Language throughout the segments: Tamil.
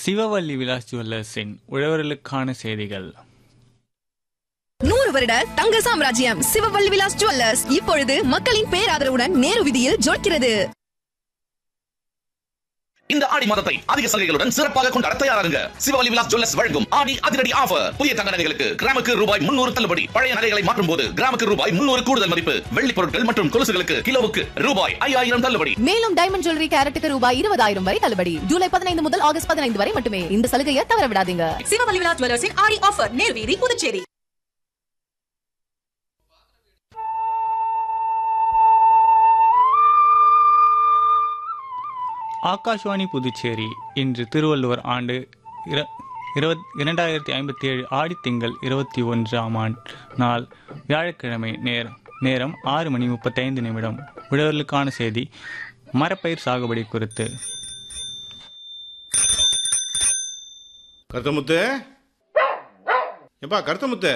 சிவவல்லி விலாஸ் ஜுவல்லர்ஸின் உழவர்களுக்கான செய்திகள் நூறு வருட தங்க சாம்ராஜ்யம் சிவவல்லி விலாஸ் ஜுவல்லர்ஸ் இப்பொழுது மக்களின் பேராதரவுடன் நேரு விதியில் ஜொலிக்கிறது இந்த ஆடி மாதத்தை அதிக சலுகைகளுடன் சிறப்பாக கொண்டாட தயாராகுங்க சிவவலி விலாஸ் ஜுவல்லர்ஸ் வழங்கும் ஆடி அதிரடி ஆஃபர் புதிய தங்க நகைகளுக்கு கிராமுக்கு ரூபாய் முன்னூறு தள்ளுபடி பழைய நகைகளை மாற்றும் போது கிராமுக்கு ரூபாய் முன்னூறு கூடுதல் மதிப்பு வெள்ளி பொருட்கள் மற்றும் கொலுசுகளுக்கு கிலோவுக்கு ரூபாய் ஐயாயிரம் தள்ளுபடி மேலும் டைமண்ட் ஜுவல்லரி கேரட்டுக்கு ரூபாய் இருபதாயிரம் வரை தள்ளுபடி ஜூலை பதினைந்து முதல் ஆகஸ்ட் பதினைந்து வரை மட்டுமே இந்த சலுகையை தவற விடாதீங்க சிவவல்லி விலாஸ் ஜுவல்லர்ஸின் ஆடி ஆஃபர் நேர்வீதி புதுச்சேரி ஆகாஷ்வாணி புதுச்சேரி இன்று திருவள்ளுவர் ஆண்டு இர- இருபத் இரண்டாயிரத்தி ஐம்பத்தி ஏழு ஆடி திங்கள் இருபத்தி ஒன்றாம் ஆண்டு நாள் வியாழக்கிழமை நேரம் நேரம் ஆறு மணி முப்பத்தைந்து நிமிடம் உழவர்களுக்கான செய்தி மரப்பயிர் சாகுபடி குறித்து கருத்தமுத்து எப்பா கருத்தமுத்து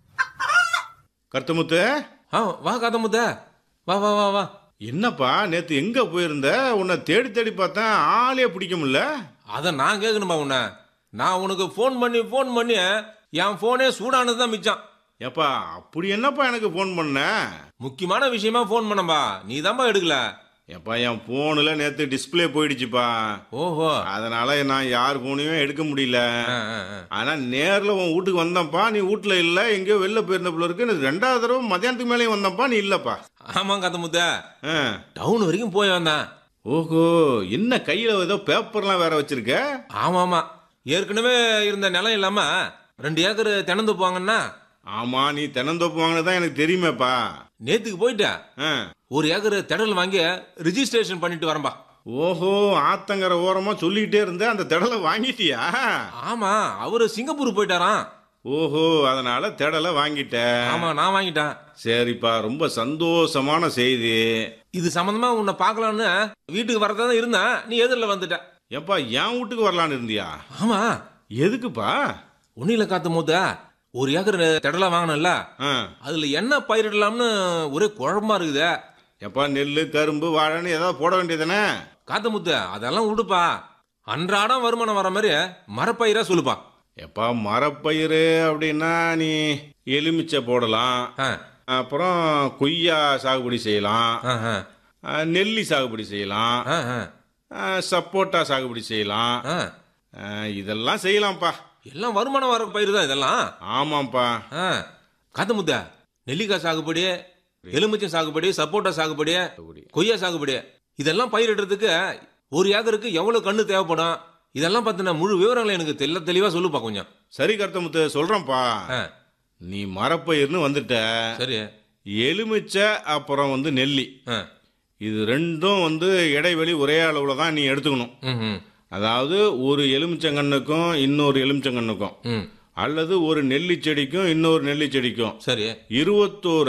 கருத்தமுத்து ஆ வா காதமுத்த வா வா வா வா என்னப்பா நேத்து எங்க போயிருந்த உன்னை தேடி தேடி பார்த்தேன் ஆளே பிடிக்க முடியல அதை நான் கேட்கணுமா உன்னை நான் உனக்கு ஃபோன் பண்ணி ஃபோன் பண்ணி என் ஃபோனே சூடானது தான் மிச்சம் ஏப்பா அப்படி என்னப்பா எனக்கு ஃபோன் பண்ண முக்கியமான விஷயமா ஃபோன் பண்ணம்பா நீ தான்ப்பா எடுக்கல ஏப்பா என் ஃபோனில் நேத்து டிஸ்பிளே போயிடுச்சுப்பா ஓஹோ அதனால நான் யார் ஃபோனையும் எடுக்க முடியல ஆ, ஆ, ஆ. ஆனா நேர்ல உன் வீட்டுக்கு வந்தேன்ப்பா நீ வீட்டுல இல்ல எங்கேயோ வெளில போயிருந்த போல இருக்கு எனக்கு ரெண்டாவது தடவை மத்தியானத்துக்கு மேலேயும் வந்தேன்ப்பா நீ இல்லப்பா ஆமா காதமுத்த ஆ. டவுன் வரைக்கும் போய் வந்தேன் ஓஹோ என்ன கையில ஏதோ பேப்பர்லாம் வேற வச்சிருக்க ஆமா ஆமா ஏற்கனவே இருந்த நிலம் இல்லாம ரெண்டு ஏக்கர் திறந்து போங்கன்னா ஆமா நீ தென்னந்தோப்பு வாங்கினதான் எனக்கு தெரியுமேப்பா நேத்துக்கு போயிட்டேன் ஆ. ஒரு ஏக்கர் திடல் வாங்கி ரிஜிஸ்ட்ரேஷன் பண்ணிட்டு வரம்பா ஓஹோ ஆத்தங்கர ஓரமா சொல்லிக்கிட்டே இருந்த அந்த திடலை வாங்கிட்டியா ஆமா அவரு சிங்கப்பூர் போயிட்டாராம் ஓஹோ அதனால திடலை வாங்கிட்ட ஆமா நான் வாங்கிட்டேன் சரிப்பா ரொம்ப சந்தோஷமான செய்தி இது சம்பந்தமா உன்னை பார்க்கலான்னு வீட்டுக்கு வரதா தான் இருந்தேன் நீ எதிரில் வந்துட்ட ஏப்பா என் வீட்டுக்கு வரலான்னு இருந்தியா ஆமா எதுக்குப்பா ஒன்னில காத்த மூத்த ஒரு ஏக்கர் திடலா வாங்கினல ஆ. அதுல என்ன பயிரிடலாம்னு ஒரே குழம்பா இருக்குதே எப்பா நெல்லு கரும்பு வாழைன்னு ஏதாவது போட வேண்டியதானே காத்த முத்த அதெல்லாம் விடுப்பா அன்றாடம் வருமானம் வர மாதிரி மரப்பயிரா சொல்லுப்பா எப்பா மரப்பயிறு அப்படின்னா நீ எலுமிச்சை போடலாம் ஆ, அப்புறம் கொய்யா சாகுபடி செய்யலாம் ஆ, ஆ, ஆ, நெல்லி சாகுபடி செய்யலாம் ஆ, ஆ, ஆ, சப்போட்டா சாகுபடி செய்யலாம் ஆ. ஆ, இதெல்லாம் செய்யலாம்ப்பா எல்லாம் வருமானம் வர பயிர் தான் இதெல்லாம் ஆமாம்ப்பா ஆ, காத்த முத்த நெல்லிக்காய் சாகுபடி எலுமிச்சம் சாகுபடி சப்போட்டா சாகுபடி கொய்யா சாகுபடி இதெல்லாம் பயிரிடுறதுக்கு ஒரு ஏக்கருக்கு எவ்வளவு கண்ணு தேவைப்படும் இதெல்லாம் பார்த்தினா முழு விவரங்களை எனக்கு தெல்ல தெளிவா சொல்லுப்பா கொஞ்சம் சரி கருத்தமுத்து சொல்றேன்ப்பா ஆ, நீ மரப்பயிர்னு வந்துட்ட சரி எலுமிச்சை அப்புறம் வந்து நெல்லி ஆ, இது ரெண்டும் வந்து இடைவெளி ஒரே அளவுல தான் நீ எடுத்துக்கணும் ம், ம், அதாவது ஒரு எலுமிச்சங்கன்னுக்கும் இன்னொரு எலுமிச்சங்கன்னுக்கும் ம். அல்லது ஒரு நெல்லி செடிக்கும் இன்னொரு நெல்லி செடிக்கும் சரி இருபத்தோரு